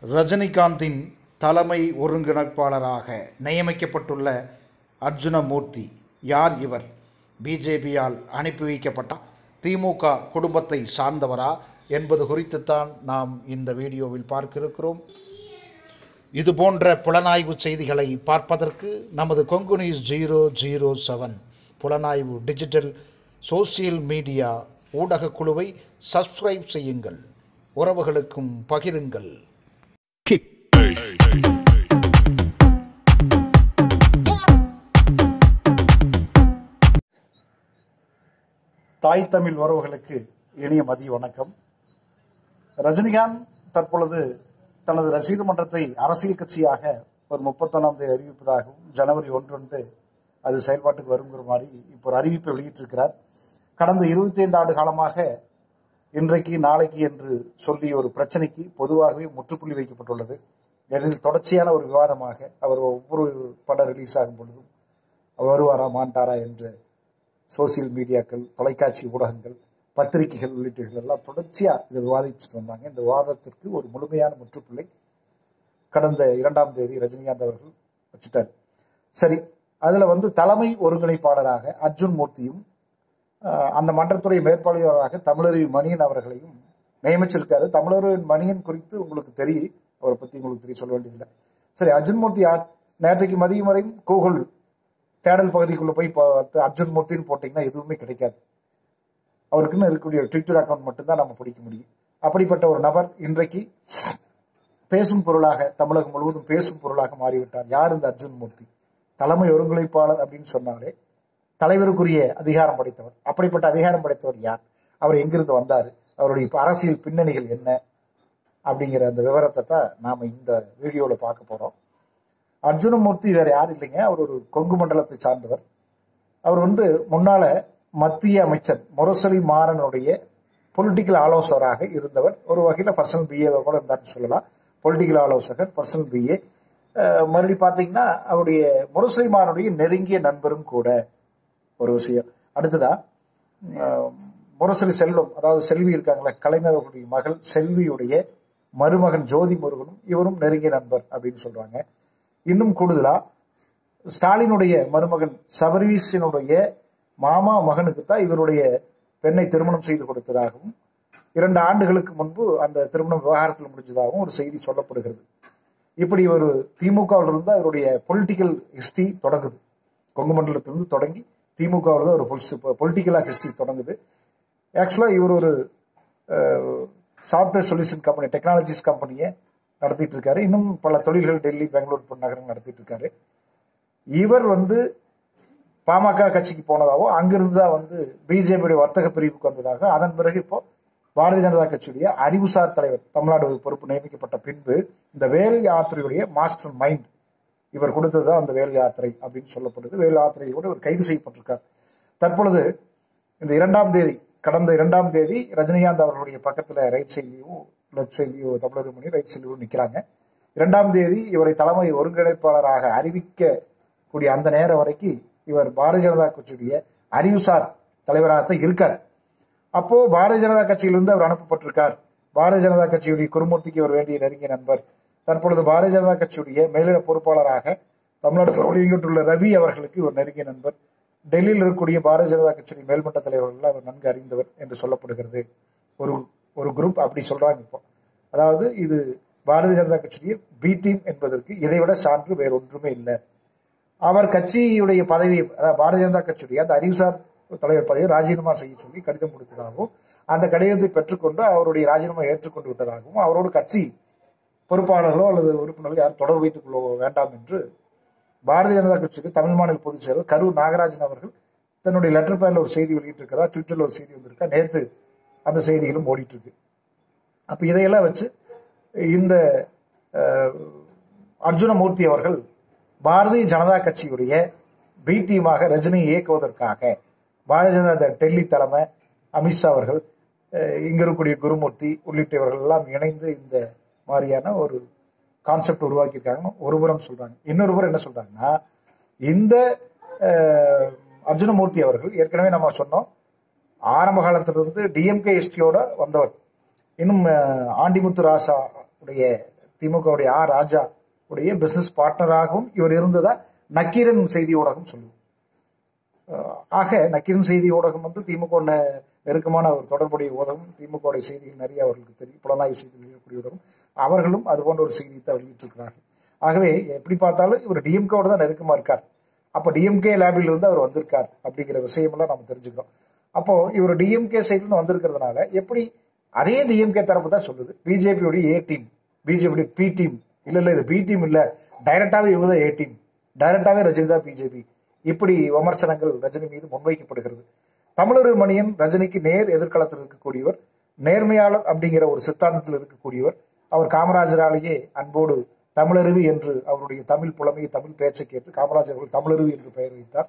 ரஜினிகாந்தின் தலைமை ஒருங்கிணைப்பாளராக நியமிக்கப்பட்டுள்ள அர்ஜுனமூர்த்தி யார் இவர் பிஜேபியால் அனுப்பி வைக்கப்பட்ட திமுக குடும்பத்தை சார்ந்தவரா என்பது குறித்துத்தான் நாம் இந்த வீடியோவில் பார்க்க இருக்கிறோம் இது போன்ற புலனாய்வு செய்திகளை பார்ப்பதற்கு நமது Kongu news zero zero seven புலனாய்வு டிஜிட்டல் சோசியல் மீடியா ஊடகக் குழுவை சப்ஸ்கிரைப் செய்யுங்கள் உறவுகளுக்கும் பகிருங்கள் தாய் தமிழ் உறவுகளுக்கு இனிய மதிய வணக்கம் ரஜினிகாந்த் தற்பொழுது தனது ரசிகர் மன்றத்தை அரசியல் கட்சியாக ஒரு முப்பத்தொன்னாம் தேதி அறிவிப்பதாகவும் ஜனவரி ஒன்றொன்று அது செயல்பாட்டுக்கு வருங்கிற மாதிரி இப்போ ஒரு அறிவிப்பை வெளியிட்டிருக்கிறார் கடந்த இருபத்தி ஐந்து ஆண்டு காலமாக இன்றைக்கு நாளைக்கு என்று சொல்லி ஒரு பிரச்சனைக்கு பொதுவாகவே முற்றுப்புள்ளி வைக்கப்பட்டுள்ளது இதில் தொடர்ச்சியான ஒரு விவாதமாக அவர் ஒவ்வொரு படம் ரிலீஸ் ஆகும் பொழுதும் அவர் வருவாரா மாட்டாரா என்ற சோசியல் மீடியாக்கள் தொலைக்காட்சி ஊடகங்கள் பத்திரிகைகள் உள்ளிட்டவைகள் எல்லாம் தொடர்ச்சியாக இதை விவாதிச்சுட்டு வந்தாங்க இந்த விவாதத்திற்கு ஒரு முழுமையான முற்றுப்புள்ளி கடந்த இரண்டாம் தேதி ரஜினிகாந்த் அவர்கள் வச்சுட்டார் சரி அதில் வந்து தலைமை ஒருங்கிணைப்பாளராக அர்ஜுன் மூர்த்தியும் ஆஹ், அந்த மன்றத்துடைய மேற்பாளையராக தமிழறிவு மணியன் அவர்களையும் நியமிச்சிருக்காரு தமிழறிவு மணியன் குறித்து உங்களுக்கு தெரியும் அவரை பற்றி உங்களுக்கு தெரிய சொல்ல வேண்டியதில்லை சரி அர்ஜுன் மூர்த்தி யார் நேற்றைக்கு மதியம் வரையும் கூகுள் தேடல் பகுதிக்குள்ள போய் பார்த்து அர்ஜுன் மூர்த்தின்னு போட்டிங்கன்னா எதுவுமே கிடைக்காது அவருக்குன்னு இருக்கக்கூடிய ட்விட்டர் அக்கௌண்ட் மட்டும்தான் நம்ம பிடிக்க முடியும் அப்படிப்பட்ட ஒரு நபர் இன்றைக்கு பேசும் பொருளாக தமிழகம் முழுவதும் பேசும் பொருளாக மாறிவிட்டார் யார் இந்த அர்ஜுன் மூர்த்தி தலைமை ஒருங்கிணைப்பாளர் அப்படின்னு சொன்னாலே தலைவருக்குரிய அதிகாரம் படைத்தவர் அப்படிப்பட்ட அதிகாரம் படைத்தவர் யார் அவர் எங்கிருந்து வந்தார் அவருடைய இப்ப அரசியல் பின்னணிகள் என்ன அப்படிங்கிற அந்த விவரத்தை தான் நாம் இந்த வீடியோவில் பார்க்க போகிறோம் அர்ஜுனமூர்த்தி வேற யாரும் இல்லைங்க அவர் ஒரு கொங்கு மண்டலத்தை சார்ந்தவர் அவர் வந்து முன்னால மத்திய அமைச்சர் முரசொலி மாறனுடைய பொலிட்டிக்கல் ஆலோசகராக இருந்தவர் ஒரு வகையில் பர்சனல் பிஏ கூட இருந்தார்னு சொல்லலாம் பொலிட்டிக்கல் ஆலோசகர் பர்சனல் பிஏ மறுபடி பார்த்தீங்கன்னா அவருடைய முரசொலி மாறனுடைய நெருங்கிய நண்பரும் கூட ஒரு விஷயம் அடுத்ததா அஹ், முரசொலி செல்வம் அதாவது செல்வி இருக்காங்களே கலைஞர் அவர்களுடைய மகள் செல்வியுடைய மருமகன் ஜோதி முருகனும் இவரும் நெருங்கிய நண்பர் அப்படின்னு சொல்றாங்க இன்னும் கூடுதலா ஸ்டாலினுடைய மருமகன் சபரீஷனுடைய மாமா மகனுக்கு தான் இவருடைய பெண்ணை திருமணம் செய்து கொடுத்ததாகவும் இரண்டு ஆண்டுகளுக்கு முன்பு அந்த திருமணம் விவகாரத்தில் முடிஞ்சதாகவும் ஒரு செய்தி சொல்லப்படுகிறது இப்படி ஒரு திமுகவில் இருந்து அவருடைய பொலிட்டிக்கல் ஹிஸ்டரி தொடங்குது கொங்கு மண்டலத்திலிருந்து தொடங்கி திமுகவில் தான் ஒரு பொலிட்டிக்கலாக ஹிஸ்டரி தொடங்குது ஆக்சுவலாக இவர் ஒரு சாஃப்ட்வேர் சொல்யூஷன் கம்பெனி டெக்னாலஜிஸ் கம்பெனியை நடத்திட்டு இருக்காரு இன்னும் பல தொழில்கள் டெல்லி பெங்களூர் போன்ற நகரம் நடத்திட்டு இருக்காரு இவர் வந்து பாமக கட்சிக்கு போனதாகவும் அங்கிருந்து தான் வந்து பிஜேபியுடைய வர்த்தக பிரிவுக்கு வந்ததாக அதன் பிறகு இப்போ பாரதிய ஜனதா கட்சியுடைய அறிவுசார் தலைவர் தமிழ்நாடு பொறுப்பு நியமிக்கப்பட்ட பின்பு இந்த வேல் யாத்திரையுடைய மாஸ்டர் மைண்ட் இவர் கொடுத்தது தான் அந்த வேல் யாத்திரை அப்படின்னு சொல்லப்படுது வேல் யாத்திரையோடு இவர் கைது செய்யப்பட்டிருக்கார் தற்பொழுது இந்த இரண்டாம் தேதி கடந்த இரண்டாம் தேதி ரஜினிகாந்த் அவர்களுடைய பக்கத்துல ரைட் சைட்லையும் லெஃப்ட் சைட்லையும் தமிழர் மணி ரைட் சைட்லையும் நிற்கிறாங்க இரண்டாம் தேதி இவரை தலைமை ஒருங்கிணைப்பாளராக அறிவிக்கக்கூடிய அந்த நேரம் வரைக்கும் இவர் பாரதிய ஜனதா கட்சியுடைய அறிவுசார் தலைவராகத்தான் இருக்கார் அப்போ பாரதிய ஜனதா கட்சியிலிருந்து அவர் அனுப்பப்பட்டிருக்கார் பாரதிய ஜனதா கட்சியுடைய குருமூர்த்திக்கு அவர் வேண்டிய நெருங்கிய நண்பர் தற்பொழுது பாரதிய ஜனதா கட்சியுடைய மேலிட பொறுப்பாளராக தமிழ்நாடு வெளியிட்டுள்ள ரவி அவர்களுக்கு ஒரு நெருங்கிய நண்பர் டெல்லியில் இருக்கக்கூடிய பாரதிய ஜனதா கட்சியின் மேல்மட்ட தலைவர்கள் அவர் நன்கு அறிந்தவர் என்று சொல்லப்படுகிறது ஒரு ஒரு குரூப் அப்படி சொல்றாங்க இப்போ அதாவது இது பாரதிய ஜனதா கட்சியுடைய பி டீம் என்பதற்கு இதைவிட சான்று வேற ஒன்றுமே இல்லை அவர் கட்சியுடைய பதவி அதாவது பாரதிய ஜனதா கட்சியுடைய அந்த அறிவுசார் தலைவர் பதவியை ராஜினாமா செய்ய சொல்லி கடிதம் கொடுத்ததாகவும் அந்த கடிதத்தை பெற்றுக்கொண்டு அவருடைய ராஜினாமா ஏற்றுக்கொண்டு விட்டதாகவும் அவரோடு கட்சி பொறுப்பாளர்களோ அல்லது உறுப்பினர்களோ யாரும் தொடர்பு வைத்துக் கொள்ள வேண்டாம் என்று பாரதிய ஜனதா கட்சிக்கு தமிழ் மாநில பொதுச் செயலர் கரூர் நாகராஜன் அவர்கள் தன்னுடைய லெட்டர் பேரில் ஒரு செய்தி வெளியிட்டிருக்கதா ட்விட்டரில் ஒரு செய்தி வந்திருக்கா நேற்று அந்த செய்திகளும் ஓடிட்டு இருக்கு அப்போ இதையெல்லாம் வச்சு இந்த அஹ், அர்ஜுனமூர்த்தி அவர்கள் பாரதிய ஜனதா கட்சியுடைய பி டீமாக ரஜினியை இயக்குவதற்காக பாரதிய ஜனதா டெல்லி தலைமை அமித்ஷா அவர்கள் அஹ், இங்க இருக்கக்கூடிய குருமூர்த்தி உள்ளிட்டவர்கள் எல்லாம் இணைந்து இந்த மாதிரியான ஒரு கான்செப்ட் உருவாக்கியிருக்காங்கன்னு ஒரு புறம் சொல்றாங்க இன்னொரு புறம் என்ன சொல்றாங்கன்னா இந்த அஹ், அர்ஜுனமூர்த்தி அவர்கள் ஏற்கனவே நம்ம சொன்னோம் ஆரம்ப காலத்திலிருந்து டிஎம்கே எஸ்டியோட வந்தவர் இன்னும் அஹ், ஆண்டிமுத்து ராசா உடைய திமுகவுடைய ஆ ராஜா உடைய பிசினஸ் பார்ட்னராகவும் இவர் இருந்ததா நக்கீரன் செய்தி ஊடகம் சொல்லுது அஹ் ஆக நக்கீரன் செய்தி ஊடகம் வந்து திமுக நெ- நெருக்கமான ஒரு தொடர்புடைய ஊடகம் திமுக செய்திகள் நிறைய அவர்களுக்கு தெரியும் புலனாய்வு செய்தி வெளியிடக்கூடிய ஊடகம் அவர்களும் அது போன்ற ஒரு செய்தியை தான் வெளியிட்டிருக்கிறார்கள் ஆகவே எப்படி பார்த்தாலும் இவர் டிஎம்கேவோட தான் நெருக்கமா இருக்கார் அப்போ டிஎம்கே லேபில் இருந்து அவர் வந்திருக்கார் அப்படிங்கிற விஷயமெல்லாம் நம்ம தெரிஞ்சுக்கிறோம் அப்போ இவர் டிஎம்கே சைட்லேருந்து வந்திருக்கிறதுனால எப்படி அதே டிஎம்கே தரப்பு தான் சொல்லுது பிஜேபியோடைய ஏ டீம் பிஜேபியோட பி டீம் இல்ல இல்ல இது பி டீம் இல்ல டைரக்டாவே இவங்க தான் ஏ டீம் டைரக்டாவே ரஜினி தான் பிஜேபி இப்படி விமர்சனங்கள் ரஜினி மீது முன்வைக்கப்படுகிறது தமிழர் மணியன் ரஜினிக்கு நேர் எதிர்காலத்தில் இருக்கக்கூடியவர் நேர்மையாளர் அப்படிங்கிற ஒரு சித்தாந்தத்தில் இருக்கக்கூடியவர் அவர் காமராஜராலேயே அன்போடு தமிழருவி என்று அவருடைய தமிழ் புலமையை தமிழ் பேச்சை கேட்டு காமராஜர் அவர்கள் தமிழருவி என்று பெயர் வைத்தார்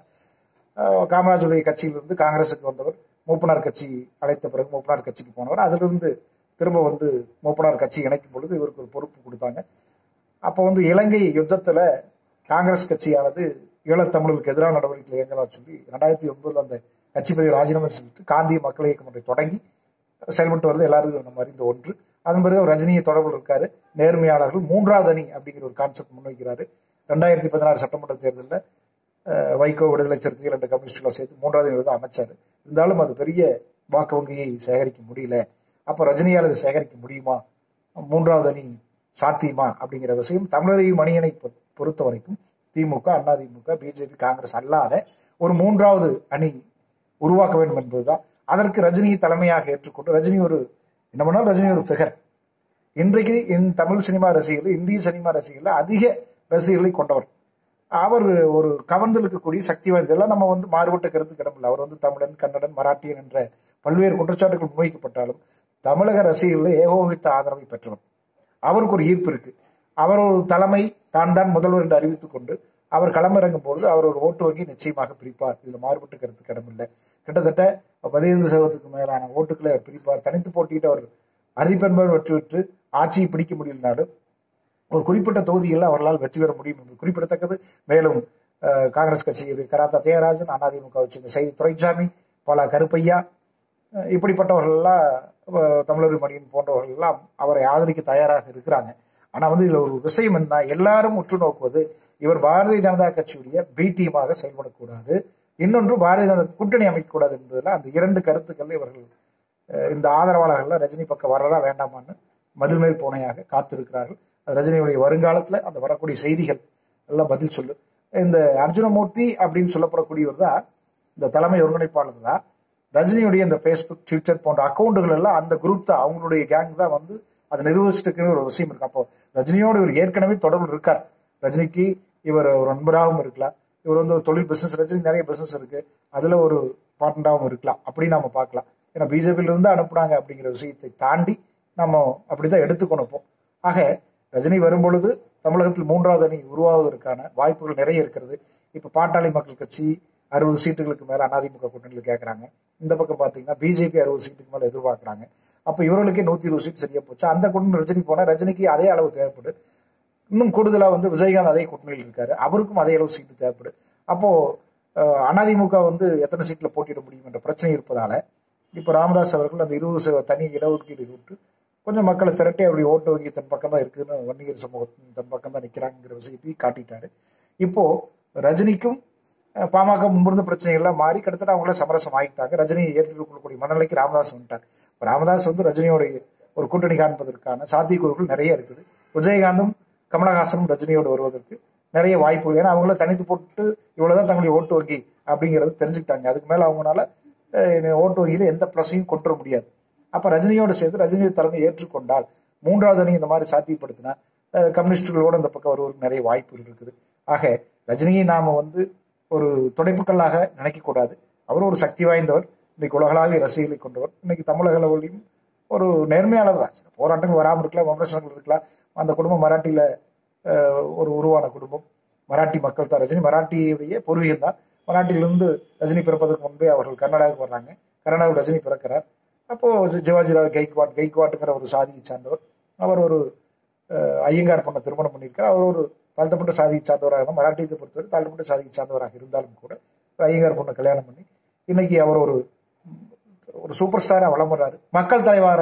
அஹ் காமராஜருடைய கட்சியிலிருந்து காங்கிரசுக்கு வந்தவர் மூப்பனார் கட்சி அழைத்த பிறகு மூப்பனார் கட்சிக்கு போனவர் அதிலிருந்து திரும்ப வந்து மூப்பனார் கட்சி இணைக்கும் பொழுது இவருக்கு ஒரு பொறுப்பு கொடுத்தாங்க அப்போ வந்து இலங்கை யுத்தத்துல காங்கிரஸ் கட்சியானது ஈழத்தமிழர்களுக்கு எதிரான நடவடிக்கை இயங்கலாம் சொல்லி ரெண்டாயிரத்தி ஒன்பதுல அந்த கட்சி பதவி ராஜினாமா சொல்லிட்டு காந்திய மக்கள் இயக்கம் ஒன்றை தொடங்கி செயல்பட்டு வருது எல்லாரும் நம்ம அறிந்த ஒன்று அதன் பிறகு அவர் ரஜினியை தொடர்பில் இருக்காரு நேர்மையாளர்கள் மூன்றாவது அணி அப்படிங்கிற ஒரு கான்செப்ட் முன்வைக்கிறாரு ரெண்டாயிரத்தி பதினாறு சட்டமன்ற தேர்தலில் அஹ், வைகோ விடுதலை சிறுத்தைகள் என்ற கம்யூனிஸ்டுகளை சேர்த்து மூன்றாவது அணி தான் அமைச்சார் இருந்தாலும் அது பெரிய வாக்கு வங்கியை சேகரிக்க முடியல அப்போ ரஜினியால் அதை சேகரிக்க முடியுமா மூன்றாவது அணி சாத்தியமா அப்படிங்கிற விஷயம் தமிழரையும் மணியனை பொ- பொறுத்த வரைக்கும் திமுக அதிமுக பிஜேபி காங்கிரஸ் அல்லாத ஒரு மூன்றாவது அணி உருவாக்க வேண்டும் என்பதுதான் அதற்கு ரஜினியை தலைமையாக ஏற்றுக்கொண்டு ரஜினி ஒரு என்ன பண்ணாலும் ரஜினி ஒரு ஃபிகர் இன்றைக்கு இந்த தமிழ் சினிமா ரசிகர்கள் இந்திய சினிமா ரசிகர்கள் அதிக ரசிகர்களை கொண்டவர் அவர் ஒரு கவர்ந்து இருக்கக்கூடிய சக்தி வாய்ந்த இதெல்லாம் நம்ம வந்து மாறுபட்ட கருத்து கிடமில்லை அவர் வந்து தமிழன் கன்னடன் மராட்டியன் என்ற பல்வேறு குற்றச்சாட்டுகள் முன்வைக்கப்பட்டாலும் தமிழக ரசிகர்களில் ஏகோபித்த ஆதரவை பெற்றவர் அவருக்கு ஒரு ஈர்ப்பு இருக்கு அவர் ஒரு தலைமை தான் தான் முதல்வர் என்று அறிவித்துக் கொண்டு அவர் களமிறங்கும் பொழுது அவர் ஒரு ஓட்டு வங்கி நிச்சயமாக பிரிப்பார் இதுல மாறுபட்ட கருத்து கிடமில்லை கிட்டத்தட்ட பதினைந்து சதவீதத்துக்கு மேலான ஓட்டுக்களை அவர் பிரிப்பார் தனித்து போட்டியிட்டு அவர் அறுதிப்பெரும்பாலும் வெற்றி பெற்று ஆட்சியை பிடிக்க முடியலனாலும் ஒரு குறிப்பிட்ட தொகுதியில் அவர்களால் வெற்றி பெற முடியும் என்பது குறிப்பிடத்தக்கது மேலும் அஹ், காங்கிரஸ் கட்சியுடைய கராத்தா தேராஜன் அதிமுக வச்சிருந்த செய்தி துரைசாமி பல கருப்பையா அஹ், இப்படிப்பட்டவர்கள் எல்லாம் அஹ், தமிழர் மணியன் போன்றவர்கள் எல்லாம் அவரை ஆதரிக்க தயாராக இருக்கிறாங்க ஆனா வந்து இதுல ஒரு விஷயம் என்ன எல்லாரும் உற்று நோக்குவது இவர் பாரதிய ஜனதா கட்சியுடைய பி டீமாக செயல்படக்கூடாது இன்னொன்று பாரதிய ஜனதா கூட்டணி அமைக்கக்கூடாது என்பதில் அந்த இரண்டு கருத்துக்கள் இவர்கள் அஹ், இந்த ஆதரவாளர்கள் ரஜினி பக்கம் வரதா வேண்டாமான்னு மதில் மேல் பூனையாக காத்திருக்கிறார்கள் அது ரஜினியுடைய வருங்காலத்துல அந்த வரக்கூடிய செய்திகள் எல்லாம் பதில் சொல்லு இந்த அர்ஜுனமூர்த்தி அப்படின்னு சொல்லப்படக்கூடியவர் தான் இந்த தலைமை ஒருங்கிணைப்பாளர் தான் ரஜினியுடைய இந்த ஃபேஸ்புக் ட்விட்டர் போன்ற அக்கௌண்டுகள் எல்லாம் அந்த குரூப் தான் அவங்களுடைய கேங் தான் வந்து அதை நிர்வகிச்சிட்டு ஒரு விஷயம் இருக்கு அப்போ ரஜினியோடு இவர் ஏற்கனவே தொடர்பு இருக்கார் ரஜினிக்கு இவர் ஒரு நண்பராகவும் இருக்கலாம் இவர் வந்து ஒரு தொழில் பிசினஸ் ரஜினி நிறைய பிசினஸ் இருக்கு அதுல ஒரு பார்ட்னராகவும் இருக்கலாம் அப்படி நாம பார்க்கலாம் ஏன்னா பிஜேபியில இருந்து அனுப்புனாங்க அப்படிங்கிற விஷயத்தை தாண்டி நம்ம அப்படிதான் எடுத்துக்கணும் இப்போ ஆக ரஜினி வரும்பொழுது தமிழகத்தில் மூன்றாவது அணி உருவாவதற்கான வாய்ப்புகள் நிறைய இருக்கிறது இப்ப பாட்டாளி மக்கள் கட்சி அறுபது சீட்டுகளுக்கு மேல அதிமுக கூட்டணியில் கேட்கறாங்க இந்த பக்கம் பாத்தீங்கன்னா பிஜேபி அறுபது சீட்டுக்கு மேல எதிர்பார்க்கறாங்க அப்ப இவர்களுக்கே நூத்தி இருபது சீட் சரியா போச்சு அந்த கூட்டணி ரஜினி போனா ரஜினிக்கு அதே அளவு தேவைப்படும் இன்னும் கூடுதலா வந்து விஜயகாந்த் அதே கூட்டணியில் இருக்காரு அவருக்கும் அதே அளவு சீட்டு தேவைப்படும் அப்போ அஹ், அதிமுக வந்து எத்தனை சீட்ல போட்டியிட முடியும் என்ற பிரச்சனை இருப்பதால இப்ப ராமதாஸ் அவர்கள் அந்த இருபது சதவீத தனி இடஒதுக்கீடு விட்டு கொஞ்சம் மக்களை திரட்டி அவருடைய ஓட்டு வங்கி தன் பக்கம் தான் இருக்குன்னு வன்னியர் சமூகத்தின் தன் பக்கம் தான் நிக்கிறாங்கிற விஷயத்தையும் காட்டிட்டாரு இப்போ ரஜினிக்கும் அஹ், பாமக முன்பிருந்த பிரச்சனைகள்லாம் மாறி கிட்டத்தட்ட அவங்கள சமரசம் ஆகிட்டாங்க ரஜினியை ஏற்றுக்கொள்ளக்கூடிய மனநிலைக்கு ராமதாஸ் வந்துட்டார் இப்ப ராமதாஸ் வந்து ரஜினியோட ஒரு கூட்டணி காண்பதற்கான சாத்தியக்கூறுகள் நிறைய இருக்குது விஜயகாந்தும் கமலஹாசனும் ரஜினியோடு வருவதற்கு நிறைய வாய்ப்புகள் ஏன்னா அவங்கள தனித்து போட்டு இவ்வளவுதான் தங்களுடைய ஓட்டு வங்கி அப்படிங்கறது தெரிஞ்சுக்கிட்டாங்க அதுக்கு மேல அவங்களால அஹ், ஓட்டு வங்கியில எந்த பிளஸையும் கொண்டு வர முடியாது அப்ப ரஜினியோடு சேர்த்து ரஜினியோட தலைமை ஏற்றுக்கொண்டால் மூன்றாவது அணி இந்த மாதிரி சாத்தியப்படுத்தினா அஹ், கம்யூனிஸ்டுகளோட இந்த பக்கம் வருவதற்கு நிறைய வாய்ப்புகள் இருக்குது ஆக ரஜினியை நாம வந்து ஒரு துடைப்புக்கல்லாக நினைக்க கூடாது அவர் ஒரு சக்தி வாய்ந்தவர் இன்னைக்கு உலகளாவிய ரசிகர்களை கொண்டவர் இன்னைக்கு தமிழக அளவிலையும் ஒரு நேர்மையாளர் தான் சில போராட்டங்கள் வராமல் இருக்கலாம் விமர்சனங்கள் இருக்கலாம் அந்த குடும்பம் மராட்டியில அஹ், ஒரு உருவான குடும்பம் மராட்டி மக்கள் தான் ரஜினி மராட்டியுடைய பூர்வீகம் தான் மராட்டியிலிருந்து ரஜினி பிறப்பதற்கு முன்பே அவர்கள் கர்நாடகாவுக்கு வர்றாங்க கர்நாடகாவில் ரஜினி பிறக்கிறார் அப்போ ஜி- சிவாஜிராவ் கெய்க்வாட் கெய்க்வாட்டுங்கிற ஒரு சாதியை சார்ந்தவர் அவர் ஒரு அஹ், ஐயங்கார் பண்ண திருமணம் பண்ணியிருக்கார் அவர் ஒரு தாழ்த்தப்பட்ட சாதியை சார்ந்தவராக இருந்தால் மராட்டியத்தை பொறுத்தவரை தாழ்த்தப்பட்ட சாதியை சார்ந்தவராக இருந்தாலும் கூட ஒரு ஐயங்கார் பொண்ணை கல்யாணம் பண்ணி இன்னைக்கு அவர் ஒரு ஒரு சூப்பர் ஸ்டாரா வளம் வர்றாரு மக்கள் தலைவராக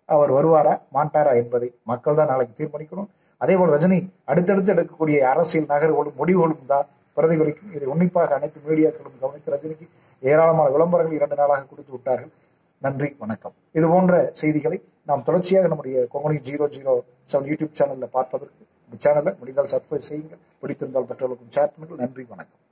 அவர் வருவாரா மாட்டாரா என்பதை மக்கள் தான் நாளைக்கு தீர்மானிக்கணும் அதே போல் ரஜினி அடுத்தடுத்து எடுக்கக்கூடிய அரசியல் நகர்வுகளும் முடிவுகளும் தான் பிரதிபலிக்கும் இதை உன்னிப்பாக அனைத்து மீடியாக்களும் கவனித்து ரஜினிக்கு ஏராளமான விளம்பரங்கள் இரண்டு நாளாக கொடுத்து விட்டார்கள் நன்றி வணக்கம் இது போன்ற செய்திகளை நாம் தொடர்ச்சியாக நம்முடைய Konkani zero zero seven YouTube சேனலில் பார்ப்பதற்கு இந்த சேனலை முடிந்தால் சப்ஸ்கிரைப் செய்யுங்கள் பிடித்திருந்தால் மற்றவர்களுக்கும் ஷேர் பண்ணுங்கள் நன்றி வணக்கம்